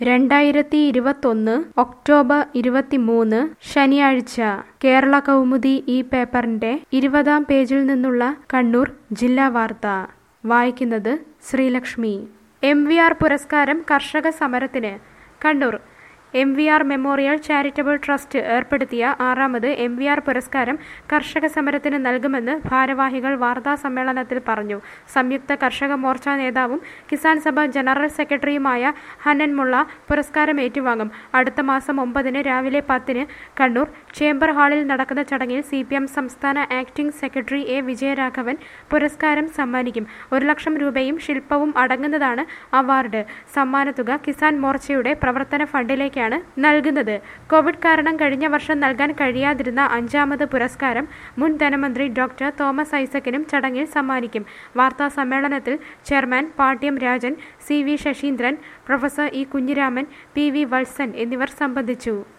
രണ്ടായിരത്തി ഇരുപത്തൊന്ന് ഒക്ടോബർ ഇരുപത്തിമൂന്ന് ശനിയാഴ്ച കേരള കൗമുദി ഈ പേപ്പറിന്റെ ഇരുപതാം പേജിൽ നിന്നുള്ള കണ്ണൂർ ജില്ലാ വാർത്ത വായിക്കുന്നത് ശ്രീലക്ഷ്മി എം വി ആർ പുരസ്കാരം കർഷക സമരത്തിന് Kannur M V R memorial charitable trust ഏർപ്പെടുത്തിയ ആറാമത് എം വി ആർ പുരസ്കാരം കർഷക സമരത്തിന് നൽകുമെന്ന് ഭാരവാഹികൾ വാർത്താ സമ്മേളനത്തിൽ പറഞ്ഞു സംയുക്ത കർഷക മോർച്ച നേതാവും കിസാൻ സഭ ജനറൽ സെക്രട്ടറിയുമായ ഹനൻ മുള്ള പുരസ്കാരം ഏറ്റുവാങ്ങും അടുത്ത മാസം ഒമ്പതിന് രാവിലെ പത്തിന് കണ്ണൂർ ചേംബർ ഹാളിൽ നടക്കുന്ന ചടങ്ങിൽ സി പി എം സംസ്ഥാന ആക്ടിംഗ് സെക്രട്ടറി എ വിജയരാഘവൻ പുരസ്കാരം സമ്മാനിക്കും ഒരു ലക്ഷം രൂപയും ശില്പവും അടങ്ങുന്നതാണ് അവാർഡ് സമ്മാനത്തുക കിസാൻ മോർച്ചയുടെ പ്രവർത്തന ഫണ്ടിലേക്ക് ാണ് നൽകുന്നത് കോവിഡ് കാരണം കഴിഞ്ഞ വർഷം നൽകാൻ കഴിയാതിരുന്ന അഞ്ചാമത് പുരസ്കാരം മുൻ ധനമന്ത്രി ഡോക്ടർ തോമസ് ഐസക്കിനും ചടങ്ങിൽ സമ്മാനിക്കും വാർത്താ സമ്മേളനത്തിൽ chairman Pattiam Rajan C V Sasheendran professor E Kunhiraman P V Valsan എന്നിവർ സംബന്ധിച്ചു